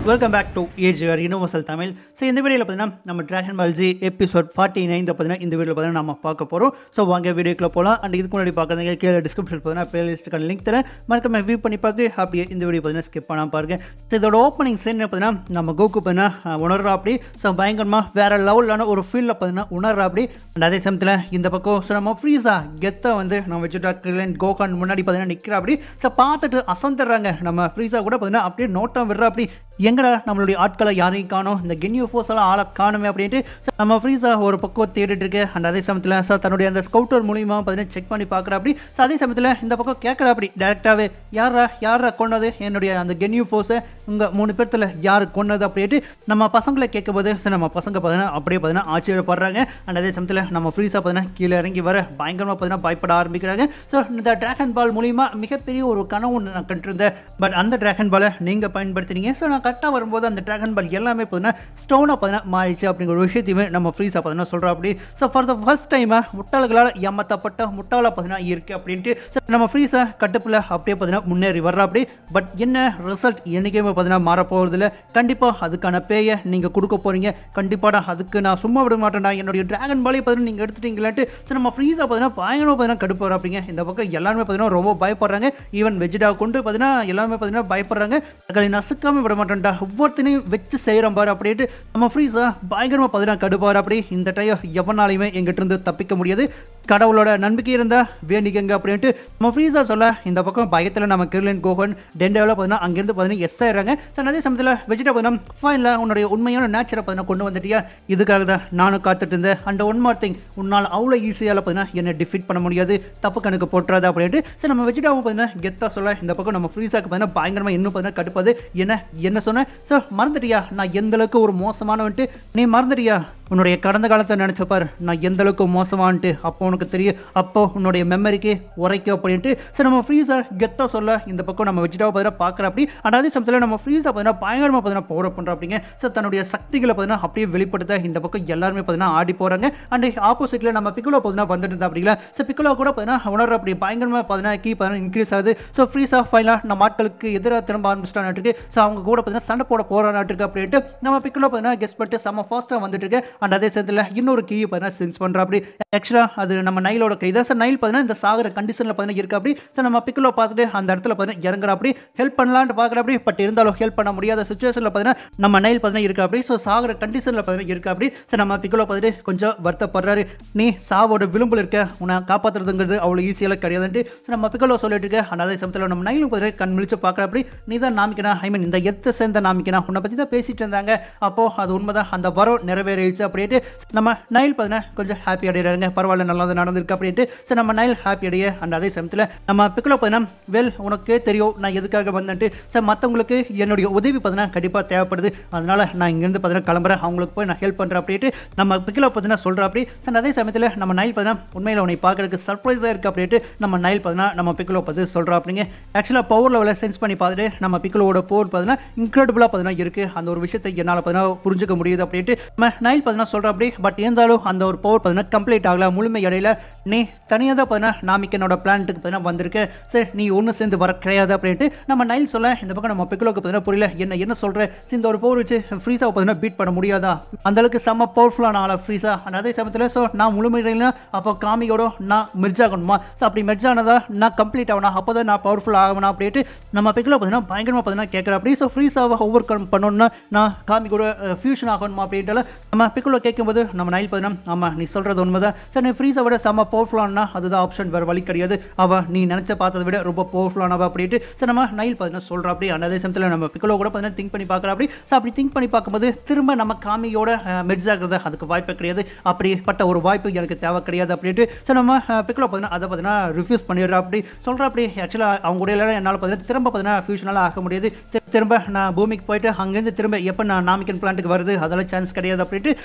welcome back to AGR universal Tamil so இந்த வீடியோவில் பார்த்தீங்கன்னா நம்ம dragon ball Z episode forty nine பார்த்தீங்கன்னா இந்த வீடியோவில் பார்த்தீங்கன்னா நம்ம பார்க்க போகிறோம் ஸோ வாங்க வீடியோக்குள்ள போகலாம் அண்ட் இதுக்கு முன்னாடி பார்க்குறதுங்க கீழே டிஸ்கிரிப்ஷன் பார்த்தீங்கன்னா பிளேலிஸ்ட்டுக்கான லிங்க் தரேன் மறக்காம வியூ பண்ணி பார்த்து அப்படியே இந்த வீடியோ பார்த்தீங்கன்னா ஸ்கிப் பண்ணாம பாருங்க ஸோ இதோட ஓப்பனிங் சீன் பார்த்தீங்கன்னா நம்ம கோகு பார்த்தீங்கன்னா உணர்றா அப்படி ஸோ பயங்கரமாக வேற லெவலான ஒரு ஃபீல்டில் பார்த்தீங்கன்னா உணர்றா அப்படி அண்ட் அதே சமயத்தில் இந்த பக்கம் ஸோ நம்ம ஃப்ரீஸா கெத்தாக வந்து நம்ம வச்சுட்டா கிளன் கோகான் முன்னாடி பார்த்தீங்கன்னா நிற்கிறா அப்படி ஸோ பார்த்துட்டு அசந்துடுறாங்க நம்ம ஃப்ரீஸா கூட பார்த்தீங்கன்னா அப்படியே நோட்டம் விடுறா அப்படி எங்கடா நம்மளுடைய ஆட்களை யாரையும் காணோம் இந்த கென்யூ ஃபோர்ஸ் எல்லாம் ஆளை காணுமே அப்படின்ட்டு so நம்ம ஃப்ரீஸா ஒரு பக்கம் தேடிட்டு இருக்கு அண்ட் அதே சமயத்தில் சார் தன்னுடைய அந்த ஸ்கவுட்டர் மூலியமா பார்த்தீங்கன்னா செக் பண்ணி பார்க்குற அப்படி so அதே சமயத்தில் இந்த பக்கம் கேட்குற அப்படி டேரெக்டாகவே யாரா யாரா கொண்டது என்னுடைய அந்த கென்யூ ஃபோர்ஸை உங்கள் மூணு பேர்த்தில் யார் கொண்டது அப்படின்ட்டு நம்ம பசங்களை கேட்கும்போது so நம்ம பசங்க பார்த்தீங்கன்னா அப்படியே பார்த்தீங்கன்னா ஆச்சரியப்படுறாங்க அண்ட் அதே சமயத்தில் நம்ம ஃப்ரீஸாக பார்த்தீங்கன்னா கீழே இறங்கி வர பயங்கரமாக பார்த்தீங்கன்னா பயப்பட ஆரம்பிக்கிறாங்க ஸோ இந்த டிராகன் பால் மூலிமா மிகப்பெரிய ஒரு கனவு ஒன்று நான் கண்டிருந்தேன் பட் அந்த டிராகன் பாலை நீங்கள் பயன்படுத்தினீங்க ஸோ நான் கரெக்டாக வரும்போது அந்த டிராகன் பால் எல்லாமே பார்த்தீங்கன்னா ஸ்டோனாக பார்த்தீங்கன்னா மாறிச்சு அப்படிங்கிற ஒரு விஷயத்தையுமே நம்ம ஃப்ரீஸாக பார்த்தீங்கன்னா சொல்கிறோம் அப்படி ஸோ ஃபார் த ஃபர்ஸ்ட் டைமாக முட்டாள்களால் ஏமாற்றப்பட்ட முட்டாளாக பார்த்தீங்கன்னா இருக்குது அப்படின்ட்டு ஸோ நம்ம ஃப்ரீஸாக கட்டுப்பில் அப்படியே பார்த்தீங்கன்னா முன்னேறி வர்றா அப்படி பட் என்ன ரிசல்ட் என்றைக்குமே பார்த்தீங்கன்னா மாற போகிறதில்ல கண்டிப்பாக அதுக்கான பேயை நீங்கள் கொடுக்க போகிறீங்க கண்டிப்பாக அதுக்கு நான் சும்மா விட மாட்டேன்டா என்னுடைய டிராகன் பாலே பார்த்தீங்கன்னா நீங்கள் எடுத்துட்டீங்களான்ட்டு ஸோ நம்ம ஃப்ரீஸாக பார்த்தீங்கன்னா பயங்கரமாக பார்த்தீங்கன்னா கடுப்பு வர அப்படிங்க இந்த பக்கம் எல்லாருமே பார்த்தீங்கன்னா ரொம்ப பயப்படுறாங்க ஈவன் வெஜிடா கொண்டு பார்த்தீங்கன்னா எல்லாமே பார்த்தீங்கன்னா பயப்படுறாங்க தக்காளி நசுக்காம விட மாட்டேன்டா ஒவ்வொருத்தனையும் வச்சு செய்கிறோம் பாரு அப்படின்ட்டு நம்ம ஃப்ரீஸாக பயங்கரமாக பார்த்தீங்கன்னா கடுப்பார் அப்படி இந்த டைம் எவனாலையுமே எங்கிட்ட இருந்து தப்பிக்க முடியாது கடவுளோட நம்பிக்கை இருந்தால் வேண்டிக்கங்க அப்படின்ட்டு நம்ம ஃப்ரீஸாக சொல்ல இந்த பக்கம் பயத்தில் நம்ம கிர்லின் கோகன் டெண்டாவில் பார்த்தீங்கன்னா அங்கேருந்து பார்த்தீங்கன்னா எஸ் ஆயிடுறாங்க ஸோ அதே சமயத்தில் வெஜிடா பார்த்தீங்கன்னா ஃபைனில் உன்னுடைய உண்மையான நேச்சரை பார்த்தீங்கன்னா கொண்டு வந்துட்டியா இதுக்காக தான் நானும் காத்துட்டு இருந்தேன் அண்ட் ஒன் மார் திங் உன்னால் அவ்வளோ ஈஸியால் பார்த்தீங்கன்னா என்னை டிஃபீட் பண்ண முடியாது தப்பு கணக்கு போட்டுறாது அப்படின்ட்டு ஸோ நம்ம வெஜிடாவும் பார்த்தீங்கன்னா கெத்தாக சொல்ல இந்த பக்கம் நம்ம ஃப்ரீஸாக்கு பார்த்தீங்கன்னா பயங்கரமாக இன்னும் பார்த்தீங்கன்னா கடுப்பாது என்ன என்ன சொன்னேன் ஸோ மறந்துட்டியா நான் எந்த அளவுக்கு ஒரு மோசமானவன்ட்டு நீ மறந்துட்டியா உன்னுடைய கடந்த காலத்தை நினச்ச பாரு நான் எந்த அளவுக்கு மோசமான்ட்டு அப்போ உனக்கு தெரியும் அப்போ உன்னுடைய மெமரிக்கு உரைக்கும் அப்படின்ட்டு சரி நம்ம ஃப்ரீஸை கெத்தாக சொல்ல இந்த பக்கம் நம்ம வெஜிடாவை பார்த்தீங்கன்னா பார்க்குற அப்படி ஆனால் அதே சமயத்தில் நம்ம ஃப்ரீஸை பார்த்தீங்கன்னா பயங்கரமாக பார்த்தீங்கன்னா பவர் அப் பண்ணுறோம் அப்படிங்க ஸோ தன்னுடைய சக்திகளை பார்த்தீங்கன்னா அப்படியே வெளிப்படுத்த இந்த பக்கம் எல்லாருமே பார்த்தீங்கன்னா ஆடி போகிறாங்க அண்ட் ஆப்போசிட்டில் நம்ம பிக்குலோ பார்த்தீங்கன்னா வந்துட்டு இருந்தா அப்படிங்களா ஸோ பிக்குலோ கூட பார்த்தீங்கன்னா உணர்ற அப்படி பயங்கரமாக பார்த்தீங்கன்னா கீ பார்த்தீங்கன்னா இன்க்ரீஸ் ஆகுது ஸோ ஃப்ரீஸ் ஆஃப் ஃபைலாக நம்ம ஆட்களுக்கு எதிராக திரும்ப ஆரம்பிச்சிட்டான்ட்டு ஸோ அவங்க கூட பார்த்தீங்கன்னா சண்டை போட போகிறான்ட்டு அப்படின்ட்டு நம்ம பிக்குலோ பார்த்தீங்கன்னா கெஸ்ட் பண்ணிட்டு செம்ம ஃபாஸ்ட்டாக வந்துட்டு இருக்கு அண்ட் அதே சமயத்தில் இன்னொரு கீ பார்த்தீங்கன்னா சென்ஸ் பண்ணுற அப்படி ஆக்சுவலாக அது நம்ம நைலோட கை தான் சார் நைல் பார்த்தீங்கன்னா இந்த சாகர கண்டிஷனில் பார்த்தீங்கன்னா இருக்கு அப்படி ஸோ நம்ம பிக்குலோ பார்த்துட்டு அந்த இடத்துல பார்த்தீங்கன்னா இறங்குற அப்படி ஹெல்ப் பண்ணலான்ட்டு பார்க்குற அப்படி பட் இருந்தாலும் ஹெல்ப் பண்ண முடியாத சுச்சுவேஷனில் பார்த்தீங்கன்னா நம்ம நைல் பார்த்தீங்கன்னா இருக்கு அப்படி ஸோ சாகர கண்டிஷனில் பார்த்தீங்கன்னா இருக்கு அப்படி ஸோ நம்ம பிக்குலோ பார்த்துட்டு கொஞ்சம் வருத்தப்படுறாரு நீ சாவோட விளிம்பில் இருக்க உன்னை காப்பாற்றுறதுங்கிறது அவ்வளோ ஈஸியாக கிடையாதுன்ட்டு ஸோ நம்ம பிக்குலோ சொல்லிட்டு இருக்க அந்த அதே சமயத்தில் நம்ம நைலும் பார்த்துட்டு கண் முழிச்சு பார்க்குற அப்படி நீ தான் நாமிக்கனா ஐ மீன் இந்த எத்தை சேர்ந்த நாமிக்கனா உன்னை பற்றி தான் பேசிட்டு இருந்தாங்க அப்போ அது உண்மைதான் அந்த வரம் நிறைவேறிடுச்சு அப்படின்ட்டு நம்ம நைல் பார்த்தீங்கன்னா கொஞ்சம் ஹாப்பி அடைகிறாங்க பரவாயில்ல நல்லா தான் நடந்திருக்கு அப்படின்ட்டு ஸோ நம்ம நைல் ஹாப்பி அடைய அண்ட் அதே சமயத்தில் நம்ம பிக்குலோ பார்த்தீங்கன்னா வெல் உனக்கே தெரியும் நான் எதுக்காக வந்தேன்ட்டு சார் மற்றவங்களுக்கு என்னுடைய உதவி பார்த்தீங்கன்னா கண்டிப்பாக தேவைப்படுது அதனால நான் இங்கேருந்து பார்த்தீங்கன்னா கிளம்புறேன் அவங்களுக்கு போய் நான் ஹெல்ப் பண்ணுறேன் அப்படின்ட்டு நம்ம பிக்கிலோ பார்த்தீங்கன்னா சொல்கிற அப்படி சார் அதே சமயத்தில் நம்ம நைல் பார்த்தீங்கன்னா உண்மையில் உன்னை பார்க்கறதுக்கு சர்ப்ரைஸாக இருக்குது அப்படின்ட்டு நம்ம நைல் பார்த்தீங்கன்னா நம்ம பிக்கிலோ பார்த்து சொல்கிறோம் அப்படிங்க ஆக்சுவலாக பவர் லெவலில் சென்ஸ் பண்ணி பார்த்துட்டு நம்ம பிக்கிலோட போர் பார்த்தீங்கன்னா இன்க்ரெடிபிளாக பார்த்தீங்கன்னா இருக்குது அந்த ஒரு விஷயத்தை என்னால் பார்த்தீங்கன்னா புரிஞ்சுக்க முடியுது அப்படின்ட்டு நம்ம நைல் பார்த்தீங்கன்னா சொல்கிற அப்படி பட் இருந்தாலும் அந்த ஒரு பவர் பார்த்தீங்கன்னா கம்ப்ளீட் ஆகல முழுமை இடையில நீ தனியாக தான் பார்த்தீங்கன்னா நாமிக்கனோட பிளான்ட்டுக்கு பார்த்தீங்கன்னா வந்திருக்க சரி நீ ஒன்று சேர்ந்து வர கிடையாது அப்படின்ட்டு நம்ம நைல் சொல்ல இந்த பக்கம் நம்ம பிக்கிலோக்கு பார்த்தீங்கன்னா புரியல என்ன என்ன சொல்கிற இந்த ஒரு பவர் வச்சு ஃப்ரீஸாக பார்த்தீங்கன்னா பீட் பண்ண முடியாதா அந்த அளவுக்கு செம்ம பவர்ஃபுல்லான ஆளா ஃப்ரீஸா அதே சமயத்தில் ஸோ நான் முழுமையில அப்போ காமியோட நான் மெர்ஜ் ஆகணுமா ஸோ அப்படி மெர்ஜ் ஆனதா நான் கம்ப்ளீட் ஆகணும் அப்போ தான் நான் பவர்ஃபுல் ஆகணும் அப்படின்ட்டு நம்ம பிக்கில் பார்த்தீங்கன்னா பயங்கரமாக பார்த்தீங்கன்னா கேட்குற அப்படி ஸோ ஃப்ரீஸாவை ஓவர் கம் பண்ணணும்னா நான் காமி கூட ஃபியூஷன் ஆகணுமா அப்படின்ட்டு நம்ம பிக்கில் கேட்கும்போது நம்ம நைல் பார்த்தீங்கன்னா ஆமாம் நீ சொல்கிறது உண்மைதான் சார் நீ ஃப்ரீஸை விட செம்ம பவர்ஃபுல்லானா அதுதான் ஆப்ஷன் வேறு வழி கிடையாது அவள் நீ நினச்ச பார்த்ததை விட ரொம்ப பவர்ஃபுல்லானவா அப்படின்ட்டு ஸோ நம்ம நைல் பார்த்தீங்கன்னா சொல்கிற அப்படி அந்த அதே சமயத்தில் நம்ம பிக்கிலோ கூட பார்த்தீங்கன்னா திங்க் பண்ணி பார்க்குற அப்படி ஸோ அப்படி திங்க் பண்ணி பார்க்கும்போது திரும்ப நம்ம காமியோட மெர்ஜ் ஆகிறது அதுக்கு வாய்ப்பு கிடையாது அப்படிப்பட்ட ஒரு வாய்ப்பு எனக்கு தேவை கிடையாது அப்படின்ட்டு ஸோ நம்ம பிக்கில் பார்த்தீங்கன்னா அதை பார்த்தீங்கன்னா ரிஃப்யூஸ் பண்ணிடுறா அப்படி சொல்கிற அப்படி ஆக்சுவலாக அவங்க கூட எல்லாம் என்னால் பார்த்தீங்கன்னா திரும்ப பார்த்தீங்கன்னா ஃபியூஷனால் ஆக முடியாது தி- திரும்ப நான் பூமிக்கு போயிட்டு அங்கேருந்து திரும்ப எப்போ நான் நாமிக்கன் பிளான்ட்டுக்கு வருது அதெல்லாம் சான்ஸ் கிடையாது அப்படின்ட்டு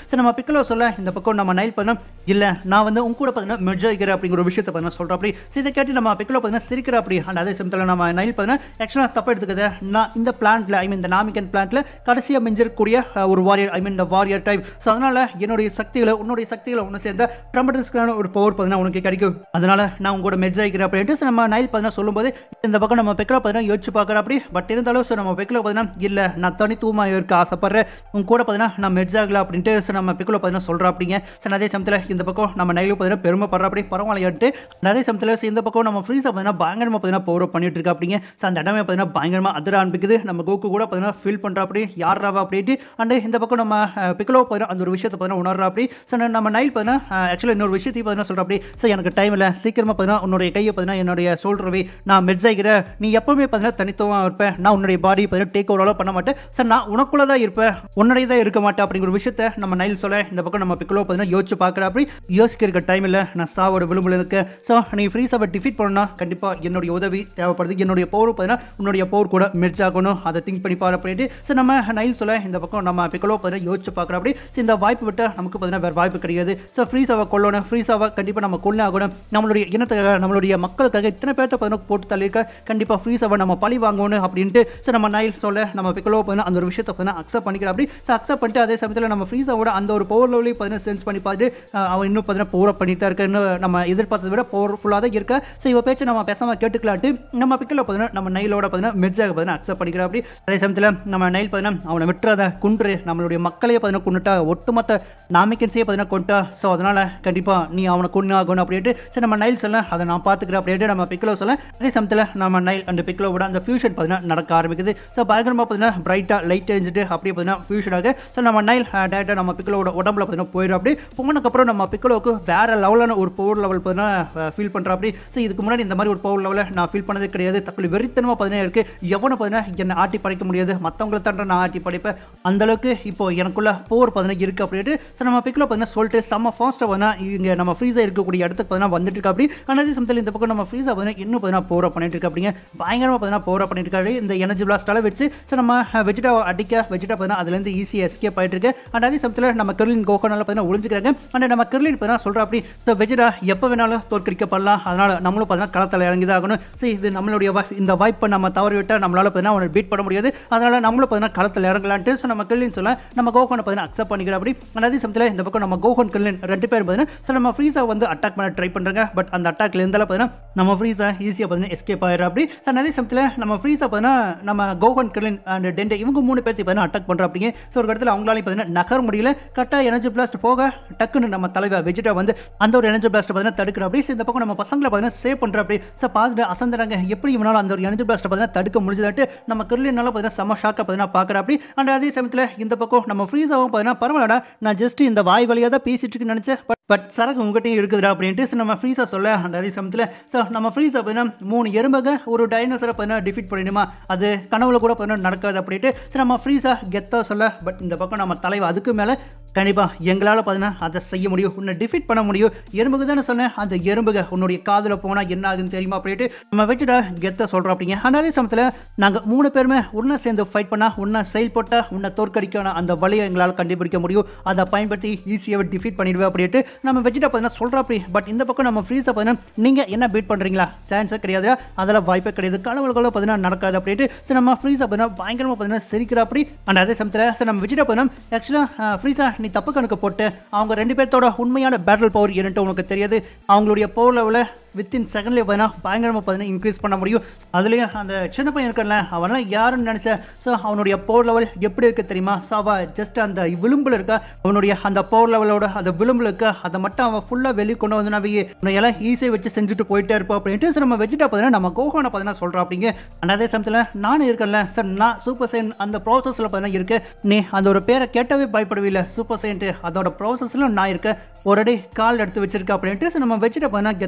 சரி நம்ம பிக்கலோ சொல்ல இந்த பக்கம் நம்ம நைல் பண்ண இல்லை நான் வந்து உங்க கூட பார்த்தீங்கன்னா மெர்ஜ் ஆகிக்கிற அப்படிங்கிற ஒரு விஷயத்தை பார்த்தீங்கன்னா சொல்கிறேன் அப்படி சரி இதை கேட்டு நம்ம பிக்கலோ பார்த்தீங்கன்னா சிரிக்கிற அப்படி அந்த அதே சமயத்தில் நம்ம நைல் பார்த்தீங்கன்னா ஆக்சுவலாக தப்பு எடுத்துக்கத நான் இந்த பிளான்ட்ல ஐ மீன் இந்த நாமிக்கன் பிளான்ட்ல கடைசியாக மிஞ்சிருக்கக்கூடிய அஹ், ஒரு வாரியர் ஐ மீன் இந்த வாரியர் டைப் ஸோ அதனால என்னுடைய சக்திகளை உன்னுடைய சக்திகளை ஒன்று சேர்ந்த ட்ரம்பட்டன்ஸ்க்கான ஒரு பவர் பார்த்தீங்கன்னா உனக்கு கிடைக்கும் அதனால நான் உங்க கூட மெர்ஜ் ஆகிக்கிறேன் அப்படின்ட்டு so நம்ம நைல் பார்த்தீங்கன்னா சொல்லும்போது இந்த பக்கம் நம்ம பெக்கில் பார்த்தீங்கன்னா யோசிச்சு பார்க்குற அப்படி பட் இருந்தாலும் ஸோ நம்ம பெக்கில் பார்த்தீங்கன்னா இல்லை நான் தனித்துவமாக இருக்க ஆசைப்படுறேன் உங்க கூட பார்த்தீங்கன்னா நான் மெர்ஜ் ஆகல அப்படின்ட்டு so நம்ம பெக்கில் பார்த்தீங்கன்னா சொல்கிறேன் அப்படிங்க ஸோ அதே சமயத்தில் இந்த பக்கம் நம்ம நைலும் பார்த்தீங்கன்னா பெருமைப்படுற அப்படி பரவாயில்லையாட்டு அதே சமயத்தில் so இந்த பக்கம் நம்ம ஃப்ரீஸை பார்த்தீங்கன்னா பயங்கரமாக பார்த்தீங்கன்னா பவர் பண்ணிட்டு இருக்கா அப்படிங்க ஸோ அந்த இடமே பார்த்தீங்கன்னா பயங்கரமாக அதிர ஆரம்பிக்குது நம்ம கோக்கு கூட பார்த்தீங்கன்னா ஃபீல் பண்ணுறா அப்படி யாராவா அப்படின்ட்டு அண்ட் இந்த பக்கம் நம்ம பிக்கலோ பார்த்தீங்கன்னா அந்த ஒரு விஷயத்தை பார்த்தீங்கன்னா உணர்றா அப்படி ஸோ நம்ம நைல் பார்த்தீங்கன்னா ஆக்சுவலாக இன்னொரு விஷயத்தையும் பார்த்தீங்கன்னா சொல்கிறா அப்படி ஸோ எனக்கு டைம் இல்லை சீக்கிரமாக பார்த்தீங்கன்னா உன்னுடைய கையை பார்த்தீங்கன்னா என்னுடைய சோல்டர்வை நான் மெர்ஜ் ஆகிறேன் நீ எப்பவுமே பார்த்தீங்கன்னா தனித்துவமாக இருப்பேன் நான் உன்னுடைய பாடி பார்த்தீங்கன்னா டேக் ஓவராலும் பண்ண மாட்டேன் சார் நான் உனக்குள்ள தான் இருப்பேன் உன்னுடைய தான் இருக்க மாட்டேன் அப்படிங்கிற ஒரு விஷயத்தை நம்ம நைல் சொல்ல இந்த பக்கம் நம்ம பிக்கலோ பார்த்தீங்கன்னா யோசிச்சு பார்க்குற அப்படி யோசிக்க இருக்க டைம் இல்லை நான் சாவோட விளிம்பில் இருக்கேன் ஸோ நீ ஃப்ரீஸாவை டிஃபீட் பண்ணணும்னா கண்டிப்பாக என்னுடைய உதவி தேவைப்படுது என்னுடைய பவர் பார்த்தீங்கன்னா உன்னுடைய பவர் கூட மெர்ஜ் ஆகணும் அதை திங்க் பண்ணி பாரு அப்படின்ட்டு ஸோ நம்ம நைல் சொல்ல இந்த பக்கம் நம்ம பிக்கலோ பார்த்தீங்கன்னா யோசிச்சு பார்க்குற அப்படி ஸோ இந்த வாய்ப்பு விட்டால் நமக்கு பார்த்தீங்கன்னா வேறு வாய்ப்பு கிடையாது ஸோ ஃப்ரீஸாவை கொல்லணும் ஃப்ரீஸாவை கண்டிப்பாக நம்ம கொல்ல ஆகணும் நம்மளுடைய இனத்துக்காக நம்மளுடைய மக்களுக்காக இத்தனை பேர்த்த பார்த்தீங்கன்னா போட்டு தள்ளியிருக்க கண்டிப்பாக ஃப்ரீஸாவை நம்ம பழி வாங்கணும் அப்படின்ட்டு ஸோ நம்ம நைல் சொல்ல நம்ம பிக்கலோ பார்த்தீங்கன்னா அந்த ஒரு விஷயத்தை பார்த்தீங்கன்னா அக்செப்ட் பண்ணிக்கிற அப்படி ஸோ அக்செப்ட் பண்ணிட்டு அதே சமயத்தில் நம்ம ஃப்ரீஸாவோட அந்த ஒரு பவர் லெவலையும் பார்த்தீங்கன்னா சென்ஸ் பண்ணி பார்த்து அஹ், அவன் இன்னும் பார்த்தீங்கன்னா பவர் பண்ணிட்டு தான் இருக்க இன்னும் நம்ம எதிர்பார்த்ததை விட பவர்ஃபுல்லாக தான் இருக்க ஸோ இவ பேச்சு நம்ம பேசாமல் கேட்டுக்கலான்ட்டு நம்ம பிக்கில் பார்த்தீங்கன்னா நம்ம நைலோட பார்த்தீங்கன்னா மெர்ஜாக பார்த்தீங்கன்னா அக்செப்ட் பண்ணிக்கிற அப்படி அதே சமயத்தில் நம்ம நைல் பார்த்தீங்கன்னா அவனை விட்டுறாத குன்று நம்மளுடைய மக்களையே பார்த்தீங்கன்னா கொண்டுட்டா ஒட்டுமொத்த நாமிக்கன்ஸையே பார்த்தீங்கன்னா கொண்டுட்டா ஸோ அதனால் கண்டிப்பாக நீ அவனை கொண்டு ஆகணும் அப்படின்ட்டு சரி நம்ம நைல் சொல்ல அதை நான் பார்த்துக்கிறேன் அப்படின்ட்டு நம்ம பிக்கிலோ சொல்ல அதே சமயத்தில் நம்ம நைல் அண்ட் பிக்கிலோவோட அந்த ஃபியூஷன் பார்த்தீங்கன்னா நடக்க ஆரம்பிக்குது ஸோ பயங்கரமாக பார்த்தீங்கன்னா பிரைட்டாக லைட் எரிஞ்சிட்டு அப்படியே பார்த்தீங்கன்னா ஃபியூஷன் ஆக ஸோ நம்ம நைல் டேரெக்டாக நம்ம பிக்கிலோட உடம்புல பார்த்தீங்கன்னா போயிடும் அப்படி போனதுக்கப்புறம் நம்ம பிக்கிலோவுக்கு வேற லெவலான ஒரு பவர் லெவல் பார்த்தீங்கன்னா ஃபீல் பண்ணுற அப்படி ஸோ இதுக்கு முன்னாடி இந்த மாதிரி ஒரு பவர் லெவலில் நான் ஃபீல் பண்ணதே கிடையாது தக்குள் வெறித்தனமாக பார்த்தீங்கன்னா இருக்கு எவனை பார்த்தீங்கன்னா என்னை ஆட்டி படைக்க முடியாது மற்றவங்களை தாண்ட நான் ஆட்டி படைப்பேன் அந்த அளவுக்கு இப்போ எனக்குள்ள போர் பார்த்தீங்கன்னா இருக்கு அப்படின்ட்டு ஸோ நம்ம பிக்கில் பார்த்தீங்கன்னா சொல்லிட்டு செம்ம ஃபாஸ்ட்டாக பார்த்தீங்கன்னா இங்கே நம்ம ஃப்ரீஸாக இருக்கக்கூடிய இடத்துக்கு பார்த்தீங்கன்னா வந்துட்டு இருக்கா அப்படி ஆனால் அதே சமயத்தில் இந்த பக்கம் நம்ம ஃப்ரீஸாக பார்த்தீங்கன்னா இன்னும் பார்த்தீங்கன்னா போரா பண்ணிட்டு இருக்கு அப்படிங்க பயங்கரமாக பார்த்தீங்கன்னா போரா பண்ணிட்டு இருக்காரு இந்த எனர்ஜி பிளாஸ்டால வச்சு ஸோ நம்ம வெஜிடா அடிக்க வெஜிடா பார்த்தீங்கன்னா அதுலேருந்து ஈஸியாக எஸ்கேப் ஆயிட்டு இருக்கு அண்ட் அதே சமயத்தில் நம்ம கெர்லின் கோகோனால பார்த்தீங்கன்னா ஒளிஞ்சுக்கிறாங்க அண்ட் நம்ம கெர்லின் பார்த்தீங்கன்னா சொல்கிறா அப்படி ஸோ வெஜிடா எப்போ வேணாலும் தோற்கடிக்கப்படலாம் அதனால் நம்மளும் பார்த்தீங்கன்னா களத்தில் இறங்கி தான் ஆகணும் ஸோ இது நம்மளுடைய வா- இந்த வாய்ப்பை நம்ம தவறி விட்டால் நம்மளால பார்த்தீங்கன்னா அவனை பீட் பண்ண முடியாது அதனால் நம்மளும் பார்த்தீங்கன்னா களத்தில் இறங்கலான்ட்டு ஸோ நம்ம கெர்லின் சொல்ல நம்ம கோகோனை பார்த்தீங்கன்னா அக்செப்ட் பண்ணிக்கிற அப்படி அண்ட் அதே சமயத்தில் இந்த பக்கம் நம்ம கோகோன் கெர்லின் ரெண்டு பேரும் பார்த்தீங்கன்னா ஸோ நம்ம ஃப்ரீஸா வந்து அட்டாக் பண்ண ட்ரை பண்ணுறாங்க பட் அந்த அட்டாக்ல இருந்தாலும் பார்த்தீங்கன்னா நம்ம ஃப்ரீஸா ஈஸியாக பார்த்தீங்கன்னா எஸ்கேப் ஆயிடும் அப்படி ஸோ அதே சமயத்தில் நம்ம ஃப்ரீஸா பார்த்தீங்கன்னா நம்ம கோகோன் கெர்லின் அண்ட் டெண்டே இவங்க மூணு பேர்த்து பார்த்தீங்கன்னா அட்டாக் பண்ணுறோம் அப்படிங்க ஸோ ஒரு இடத்துல அவங்களாலையும் பார்த்தீங்கன்னா நகர முடியல கரெக்டாக எனர்ஜி பிளாஸ்ட் போக டக்குன்னு நம்ம தலைவர் வெஜிடா வந்து அந்த ஒரு எனர்ஜி பிளாஸ்ட் பார்த்தீங்கன்னா தடுக்கிற அப்படி ஸோ இந்த பக்கம் நம்ம பசங்களை பார்த்தீங்கன்னா சேவ் பண்ணுற அப்படி ஸோ பார்த்துட்டு அசந்துறாங்க எப்படி இவனால அந்த ஒரு எனர்ஜி பிளாஸ்ட்டை பார்த்தீங்கன்னா தடுக்க முடிஞ்சதாட்டு நம்ம கெர்லினால பார்த்தீங்கன்னா செம ஷாக்காக பார்த்தீங்கன்னா பார்க்குற அப்படி அண்ட் அதே சமயத்தில் இந்த பக்கம் நம்ம ஃப்ரீஸாகவும் பார்த்தீங்கன்னா பரவாயில்லடா நான் ஜஸ்ட் இந்த வாய் வழியாக தான் பேசிட்டு இருக்குன்னு நினச்சேன் பட் பட் சரக்கு உங்ககிட்டயும் இருக்குதுடா அப்படின்ட்டு so நம்ம ஃப்ரீஸா சொல்ல அந்த அதே சமயத்தில் ஸோ நம்ம ஃப்ரீஸா பார்த்தீங்கன்னா மூணு எறும்பக ஒரு டைனோசரை பார்த்தீங்கன்னா டிஃபீட் பண்ணிடுமா அது கனவுல கூட பார்த்தீங்கன்னா நடக்காது அப்படின்ட்டு ஸோ நம்ம ஃப்ரீஸா கெத்தாக சொல்ல பட் இந்த பக்கம் நம்ம தலைவர் அதுக்கு மேலே கண்டிப்பாக எங்களால் பார்த்தீங்கன்னா அதை செய்ய முடியும் உன்னை டிஃபீட் பண்ண முடியும் எறும்புக்கு தானே சொன்னேன் அந்த எறும்புக உன்னுடைய காதில் போனால் என்ன ஆகுதுன்னு தெரியுமா அப்படின்ட்டு நம்ம வச்சுட்டா கெத்தை சொல்கிறோம் அப்படிங்க ஆனால் அதே சமயத்தில் நாங்கள் மூணு பேருமே ஒன்றா சேர்ந்து ஃபைட் பண்ணால் ஒன்றா செயல்பட்டால் உன்னை தோற்கடிக்கான அந்த வழியை எங்களால் கண்டுபிடிக்க முடியும் அதை பயன்படுத்தி ஈஸியாக டிஃபீட் பண்ணிடுவேன் அப்படின்ட்டு நம்ம வச்சுட்டா பார்த்தீங்கன்னா சொல்கிறோம் அப்படி பட் இந்த பக்கம் நம்ம ஃப்ரீஸை பார்த்தீங்கன்னா நீங்கள் என்ன பீட் பண்ணுறீங்களா சான்ஸே கிடையாது அதெல்லாம் வாய்ப்பே கிடையாது கனவுகளும் பார்த்தீங்கன்னா நடக்காது அப்படின்ட்டு சரி நம்ம ஃப்ரீஸை பார்த்தீங்கன்னா பயங்கரமாக பார்த்தீங்கன்னா சிரிக்கிற அப்படி அண்ட் அதே சமயத்தில் சரி நம்ம விஜிட்டா பார்த்தீங்கன்னா ஆக்சுவலாக ஃப்ரீஸா நீ தப்பு கணக்கு போட்டு அவங்க ரெண்டு பேர்த்தோட உண்மையான பேட்டில் பவர் என்னன்ட்டு உனக்கு தெரியாது அவங்களுடைய பவர் லெவலில் வித்தின் செகண்ட்லேயே பார்த்தீங்கன்னா பயங்கரமாக பார்த்தீங்கன்னா இன்க்ரீஸ் பண்ண முடியும் அதுலேயும் அந்த சின்ன பையன் இருக்கல அவன்லாம் யாருன்னு நினச்சேன் ஸோ அவனுடைய பவர் லெவல் எப்படி இருக்கு தெரியுமா ஸோ அவன் ஜஸ்ட் அந்த விளிம்பில் இருக்க அவனுடைய அந்த பவர் லெவலோட அந்த விளிம்பில் இருக்க அதை மட்டும் அவன் ஃபுல்லாக வெளியே கொண்டு வந்து நவி எல்லாம் ஈஸியாக வச்சு செஞ்சுட்டு போயிட்டே இருப்போம் அப்படின்ட்டு சார் நம்ம வெஜிட்டா பார்த்தீங்கன்னா நம்ம கோகோனை பார்த்தீங்கன்னா சொல்கிறோம் அப்படிங்க அண்ட் அதே சமயத்தில் நானும் இருக்கேன்ல சார் நான் சூப்பர் சைன் அந்த ப்ராசஸில் பார்த்தீங்கன்னா இருக்கு நீ அந்த ஒரு பேரை கேட்டவே பயப்படவில்லை சூப்பர் சைன்ட்டு அதோட ப்ராசஸில் நான் இருக்கேன் ஒரு அடி கால் எடுத்து வச்சிருக்க அப்படின்ட்டு so நம்ம வச்சுட்டு பார்த்தீங்கன்னா கெத்த சொல்ல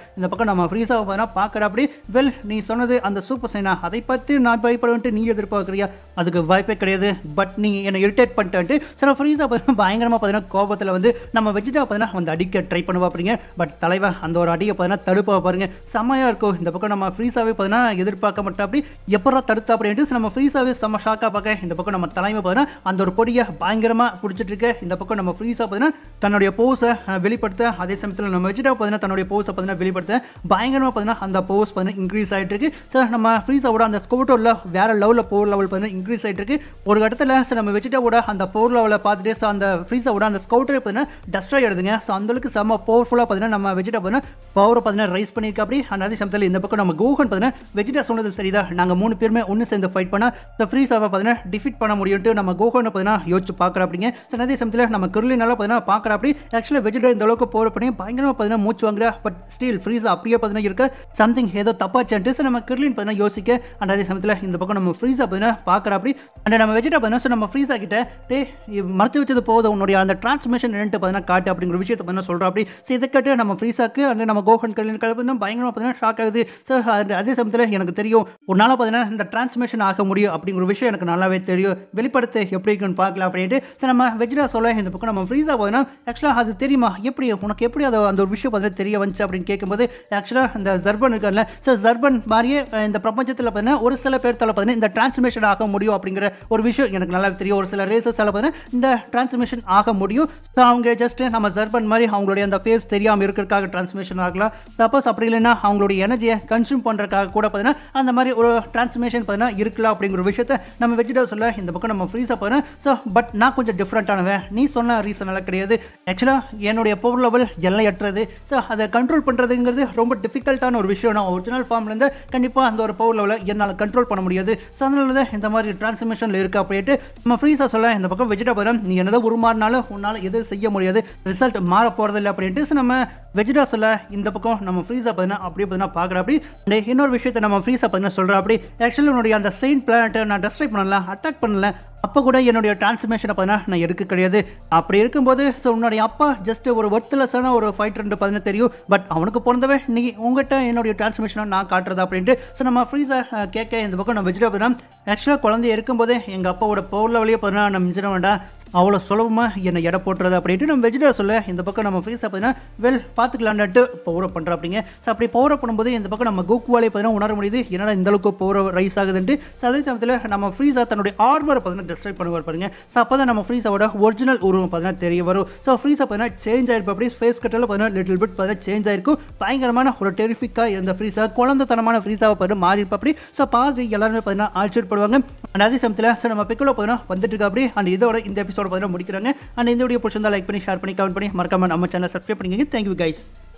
இந்த பக்கம் நம்ம ஃப்ரீஸாவை பார்த்தீங்கன்னா பார்க்குற அப்படி வெல் நீ சொன்னது அந்த சூப்பர் சைனா அதை பற்றி நான் பயப்படுவேன்ட்டு நீ எதிர்பார்க்குறியா அதுக்கு வாய்ப்பே கிடையாது பட் நீ என்னை இரிட்டேட் பண்ணிட்டு சில ஃப்ரீஸாக பார்த்தீங்கன்னா பயங்கரமாக பார்த்தீங்கன்னா கோபத்தில் வந்து நம்ம வெஜிடா பார்த்தீங்கன்னா வந்து அடிக்க ட்ரை பண்ணுவா அப்படிங்க பட் தலைவன் அந்த ஒரு அடியை பார்த்தீங்கன்னா தடுப்பா பாருங்க செம்மையாக இருக்கும் இந்த பக்கம் நம்ம ஃப்ரீஸாவே பார்த்தீங்கன்னா எதிர்பார்க்க மாட்டோம் அப்படி எப்படா தடுத்தா அப்படின்ட்டு நம்ம ஃப்ரீஸாவே செம்ம ஷாக்காக பார்க்க இந்த பக்கம் நம்ம தலைமை பார்த்தீங்கன்னா அந்த ஒரு பொடியை பயங்கரமாக பிடிச்சிட்டு இருக்க இந்த பக்கம் நம்ம ஃப்ரீஸாக பார்த்தீங்கன்னா தன்னுடைய போஸை வெளிப்படுத்த அதே சமயத்தில் நம்ம வெஜிடா பார்த்தீங்கன்னா தன்னுடைய போஸை பார்த்தீங்கன்னா வெளிப்படுத்த பயங்கரமாக பார்த்தீங்கன்னா அந்த போஸ் பார்த்தீங்கன்னா இன்க்ரீஸ் ஆகிட்டு இருக்கு சார் நம்ம ஃப்ரீஸாவோட அந்த ஸ்கோட்டோவில் வேற லெவலில் போர் லெவல் பார்த்தீங்கன்னா இன்க்ரீஸ் ஆகிட்டு இருக்கு ஒரு கட்டத்தில் சார் நம்ம வெஜிடாவோட அந்த போர் லெவலை பார்த்துட்டு ஸோ அந்த ஃப்ரீஸாவோட அந்த ஸ்கவுட்டரை பார்த்தீங்கன்னா டஸ்ட்ராய் எடுதுங்க ஸோ அந்தளவுக்கு செம்ம பவர்ஃபுல்லாக பார்த்தீங்கன்னா நம்ம வெஜிடா பார்த்தீங்கன்னா பவரை பார்த்தீங்கன்னா ரைஸ் பண்ணியிருக்க அப்படி அந்த அதே சமயத்தில் இந்த பக்கம் நம்ம கோகன் பார்த்தீங்கன்னா வெஜிடா சொன்னது சரிதான் நாங்கள் மூணு பேருமே ஒன்று சேர்ந்து ஃபைட் பண்ணால் இந்த ஃப்ரீஸாவை பார்த்தீங்கன்னா டிஃபீட் பண்ண முடியும்ட்டு நம்ம கோகனை பார்த்தீங்கன்னா யோசிச்சு பார்க்குற அப்படிங்க ஸோ அதே சமயத்தில் நம்ம கிருளினால பார்த்தீங்கன்னா பார்க்குற அப்படி ஆக்சுவலாக வெஜிடா இந்த அளவுக்கு போகிற பண்ணி பயங்கரமாக பார்த்தீங்கன்னா மூச்சு வாங்குற பட் ஸ்டீல் ஃப்ரீஸ் அப்படியே பார்த்தீங்கன்னா இருக்க சம்திங் ஏதோ தப்பாச்சுன்ட்டு ஸோ நம்ம கிர்லின் பார்த்தீங்கன்னா யோசிக்க அண்ட் அதே சமயத்தில் இந்த பக்கம் நம்ம ஃப்ரீஸாக பார்த்தீங்கன்னா பார்க்குற அப்படி அண்ட் நம்ம வெஜிடா பார்த்தீங்கன்னா ஸோ நம்ம ஃப்ரீஸா கிட்ட டே மறைச்சு வச்சது போதும் உன்னுடைய அந்த டிரான்ஸ்மிஷன் என்னட்டு பார்த்தீங்கன்னா காட்டு அப்படிங்கிற விஷயத்தை பார்த்தீங்கன்னா சொல்கிறோம் அப்படி ஸோ இதை கேட்டு நம்ம ஃப்ரீஸாக்கு அண்ட் நம்ம கோகன் கல்யாண் பார்த்தீங்கன்னா பயங்கரமாக பார்த்தீங்கன்னா ஷாக் ஆகுது ஸோ அதே சமயத்தில் எனக்கு தெரியும் உன்னால் பார்த்தீங்கன்னா இந்த டிரான்ஸ்மிஷன் ஆக முடியும் அப்படிங்கிற விஷயம் எனக்கு நல்லாவே தெரியும் வெளிப்படுத்த எப்படி இருக்குன்னு பார்க்கலாம் அப்படின்ட்டு ஸோ நம்ம வெஜிடா சொல்ல இந்த பக்கம் நம்ம ஃப்ரீஸாக பார்த்தீங்கன்னா ஆக்சுவலாக அது தெரியுமா எப்படி உனக்கு எப்படி அது அந்த ஒரு விஷயம் பார்த்தீங்கன்னா தெரிய வந்துச்சு அப்படின்னு கேட்கும்போது ஆக்சுவலாக இந்த ஜர்பன் இருக்கார்ல ஸோ ஜர்பன் மாதிரியே அஹ், இந்த பிரபஞ்சத்தில் பார்த்தீங்கன்னா ஒரு சில பேர்த்தால பார்த்தீங்கன்னா இந்த டிரான்ஸ்மிஷன் ஆக முடியும் அப்படிங்கிற ஒரு விஷயம் எனக்கு நல்லா தெரியும் ஒரு சில ரேசஸால் பார்த்தீங்கன்னா இந்த டிரான்ஸ்மிஷன் ஆக முடியும் ஸோ அவங்க ஜஸ்ட் நம்ம ஜர்பன் மாதிரி அவங்களுடைய அந்த ஃபேஸ் தெரியாமல் இருக்கிறதுக்காக டிரான்ஸ்மிஷன் ஆகலாம் சப்போஸ் அப்படி இல்லைன்னா அவங்களுடைய எனர்ஜியை கன்சியூம் பண்ணுறதுக்காக கூட பார்த்தீங்கன்னா அந்த மாதிரி ஒரு டிரான்ஸ்மிஷன் பார்த்தீங்கன்னா இருக்கலாம் அப்படிங்கிற விஷயத்த நம்ம வெஜிடா சொல்ல இந்த பக்கம் நம்ம ஃப்ரீஸாக பார்த்தீங்கன்னா ஸோ பட் நான் கொஞ்சம் டிஃப்ரெண்ட்டானவன் நீ சொன்ன ரீசன் எல்லாம் கிடையாது ஆக்சுவலாக என்னுடைய பவர் லெவல் எல்லையற்றது ஸோ அதை கண்ட்ரோல் பண்ணுறதுங்கிறது ரொம்ப டிஃபிகல்ட்டான ஒரு விஷயம் நான் ஒரிஜினல் ஃபார்ம்லேருந்து கண்டிப்பாக அந்த ஒரு பவர் லெவலை என்னால் கண்ட்ரோல் பண்ண முடியாது ஸோ அதனால தான் இந்த மாதிரி டிரான்ஸ்மிஷனில் இருக்கு அப்படின்ட்டு நம்ம ஃப்ரீஸாக சொல்ல இந்த பக்கம் வெஜிடபிள் நீ என்னதான் உருமாறினாலும் உன்னால் எதுவும் செய்ய முடியாது ரிசல்ட் மாற போகிறதில்ல அப்படின்ட்டு ஸோ நம்ம வெஜிடா சொல்ல இந்த பக்கம் நம்ம ஃப்ரீஸாக பார்த்தீங்கன்னா அப்படியே பார்த்தீங்கன்னா பார்க்குற அப்படி and இன்னொரு விஷயத்தை நம்ம ஃப்ரீஸாக பார்த்தீங்கன்னா சொல்கிற அப்படி ஆக்சுவலி உன்னுடைய அந்த செயின்ட் பிளானட்டை நான் டெஸ்ட்ரை பண்ணல அட்டாக் பண்ணல அப்போ கூட என்னுடைய டிரான்ஸ்மிஷனை பார்த்தீங்கன்னா நான் எடுக்க கிடையாது அப்படி இருக்கும்போது ஸோ உன்னுடைய அப்பா ஜஸ்ட் ஒரு ஒர்த்லெஸ்ஸான ஒரு ஃபைட் ரெண்டு பார்த்தீங்கன்னா தெரியும் பட் அவனுக்கு பிறந்தவன் நீ உங்ககிட்ட என்னுடைய டிரான்ஸ்மிஷனை நான் காட்டுறது அப்படின்ட்டு ஸோ நம்ம ஃப்ரீஸை கேட்க இந்த பக்கம் நான் வெஜிடபிள் ஆக்சுவலாக குழந்தை இருக்கும்போதே எங்கள் அப்பாவோட பவுரில் வழியே பார்த்தீங்கன்னா நம்ம மிஞ்சிட வேண்டாம் அவ்வளோ சுலபமாக என்னை எடை போட்டுறது அப்படின்ட்டு நம்ம வெஜிடபிள் சொல்ல இந்த பக்கம் நம்ம ஃப்ரீஸாக பார்த்தீங்கன்னா வெல் பார்த்துக்கலான்ட்டு பவர் பண்ணுறோம் அப்படிங்க ஸோ அப்படி பவர் பண்ணும்போது இந்த பக்கம் நம்ம கோக்குவாலே பார்த்தீங்கன்னா உணர முடியுது என்னடா இந்த அளவுக்கு பவர் ரைஸ் ஆகுதுன்ட்டு ஸோ அதே சமயத்தில் நம்ம ஃப்ரீஸாக தன்னுடைய ஆர்மரை பார்த்தீங்கன்னா டிஸ்ட்ரைப் பண்ணுவார் பாருங்க ஸோ அப்போ தான் நம்ம ஃப்ரீஸாவோட ஒரிஜினல் உருவம் பார்த்தீங்கன்னா தெரிய வரும் ஸோ ஃப்ரீஸாக பார்த்தீங்கன்னா சேஞ்ச் ஆயிருக்கும் அப்படி ஃபேஸ் கட்டில் பார்த்தீங்கன்னா லிட்டில் பிட் பார்த்தீங்கன்னா சேஞ்ச் ஆயிருக்கும் பயங்கரமான ஒரு டெரிஃபிக்காக இருந்த ஃப்ரீஸாக குழந்தைத்தனமான ஃப்ரீஸாவை பார்த்து மாறி இருப்ப அப்படி ஸோ பார்த்து எல்லாருமே பார்த்தீங்கன்னா ஆச்சரியப்படுவாங்க அண்ட் அதே சமயத்தில் ஸோ நம்ம பிக்கோல பார்த்தீங்கன்னா வந்துட்டு இருக்கு அப்படி அண்ட் இதோட இந்த எபிசோட பார்த்தீங்கன்னா முடிக்கிறாங்க அண்ட் இந்த வீடியோ பிடிச்சிருந்தா லைக் பண்ணி ஷேர் பண்ணி கமெண்ட் பண்ணி மறக்காம நம்ம சேனல் சப்ஸ்கிரைப் பண்ணிக்கங்க தேங்க்யூ கைஸ்